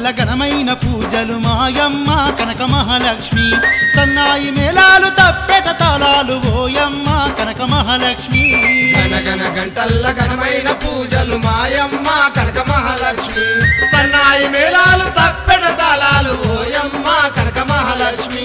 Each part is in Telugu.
ఘనమైన పూజలు మాయమ్మ కనక మహాలక్ష్మి సన్నాయి మేళాలు తప్పెట తాళాలు ఓయమ్మ కనక మహాలక్ష్మి గనగన గంటల్ల ఘనమైన పూజలు మాయమ్మ కనక మహాలక్ష్మి సన్నాయి మేళాలు తప్పెట తాళాలు ఓయమ్మ కనక మహాలక్ష్మి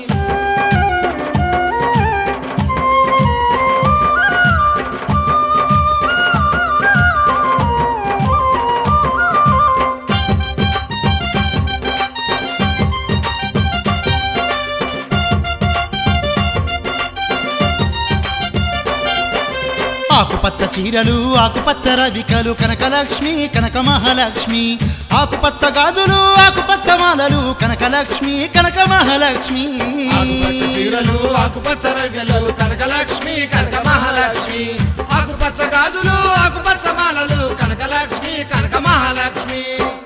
ఆకుపచ్చ చీరలు ఆకుపచ్చ రవికలు కనకలక్ష్మి కనక మహాలక్ష్మి ఆకుపచ్చ గాజులు ఆకుపచ్చ మాలలు కనకలక్ష్మి కనక మహాలక్ష్మి ఆకుపచ్చ చీరలు ఆకుపచ్చ రవ్యలు కనకలక్ష్మి కనక మహాలక్ష్మి ఆకుపచ్చ గాజులు ఆకుపచ్చ మాలలు కనకలక్ష్మి కనక మహాలక్ష్మి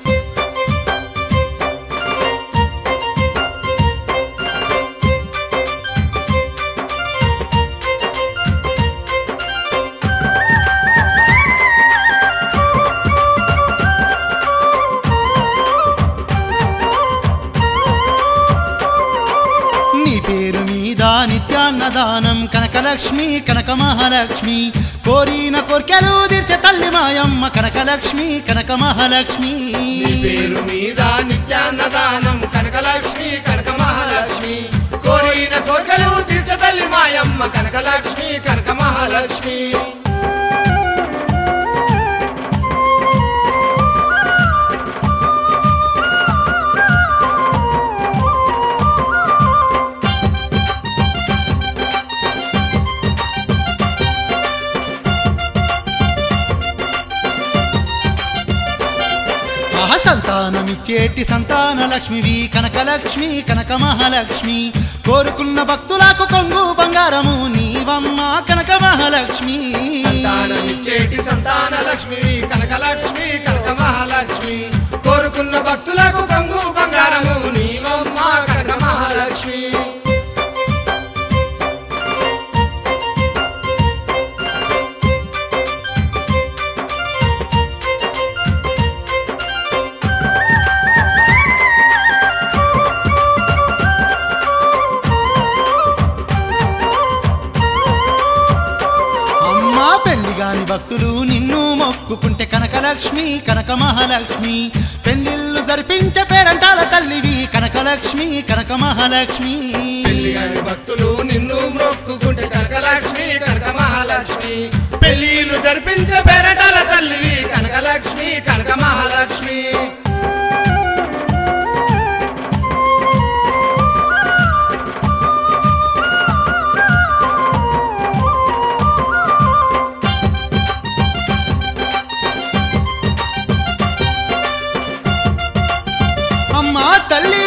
నీ పేరు మీద నిత్యాన్నదానం కనకలక్ష్మి కనక మహాలక్ష్మి కోరిన కోర్కెలు తీర్చే తల్లి మాయమ్మ కనకలక్ష్మి కనక మహాలక్ష్మి నీ పేరు మీద నిత్యాన్నదానం కనకలక్ష్మి కనక మహాలక్ష్మి కోరిన కోరికలు తీర్చతల్లి మాయమ్మ కనకలక్ష్మి కనక మహాలక్ష్మి ఆహ సంతానమిచ్చేటి సంతాన లక్ష్మివి కనకలక్ష్మి కనక మహాలక్ష్మి కోరుకున్న భక్తులకు కొంగు బంగారము నీవమ్మ కనక మహాలక్ష్మి సంతానమిచ్చేటి సంతాన లక్ష్మివి కనకలక్ష్మి కనక మహాలక్ష్మి కోరుకున్న భక్తులకు కొంగు బంగారము నీవమ్మ కనక మహాలక్ష్మి అమ్మా పెళ్లి గాని భక్తులు నిన్ను మొక్కుకుంటే కనకలక్ష్మి కనక మహాలక్ష్మి పెళ్లిళ్ళు జరిపించే పేరంటాల తల్లివి కనకలక్ష్మి కనక మహాలక్ష్మి పెళ్లి కాని భక్తులు నిన్ను మొక్కుకుంటే కనకలక్ష్మి కనక మహాలక్ష్మి పెళ్లిలు జరిపించే పేరటాల తల్లివి కనకలక్ష్మి కనక మహాలక్ష్మి అమ్మా తల్లి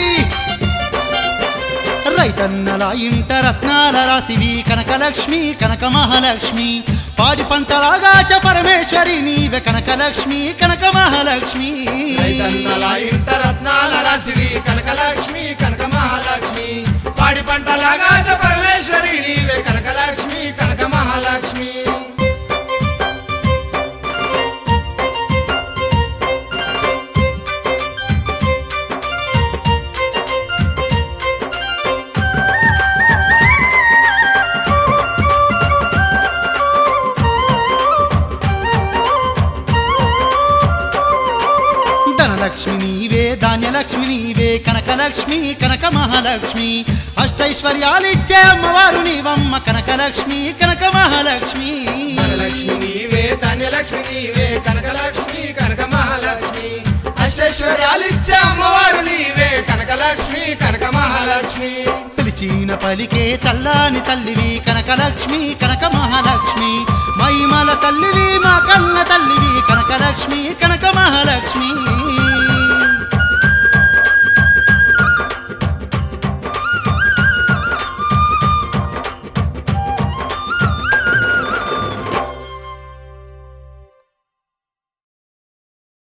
రైతన్నల ఇంట రత్నాల రాసివి కనకలక్ష్మి కనక మహాలక్ష్మి పాడి పంటలాగా చ పరమేశ్వరి నీవే కనకలక్ష్మి కనక మహాలక్ష్మి రైతన్నల ఇంట రత్నాల రాశివి కనకలక్ష్మి కనక మహాలక్ష్మి పాడి పంటలాగా చ పరమేశ్వరి నీవే కనకలక్ష్మి కనక మహాలక్ష్మి ధనలక్ష్మి నీవే ధాన్యలక్ష్మి నీవే కనకలక్ష్మి కనక మహాలక్ష్మి అష్టైశ్వర్యాలిచ్చే అమ్మవారు నీవమ్మ కనకలక్ష్మి కనక మహాలక్ష్మి ధనలక్ష్మి నీవే ధన్యలక్ష్మి నీవే కనకలక్ష్మి కనక మహాలక్ష్మి అష్టైశ్వర్యాలిచ్చే అమ్మవారు నీవే కనకలక్ష్మి కనక మహాలక్ష్మి పిలిచిన పలికే చల్లాని తల్లివి కనకలక్ష్మి కనక మహాలక్ష్మి మహిమల తల్లివి మా కన్న తల్లివి కనకలక్ష్మి కనక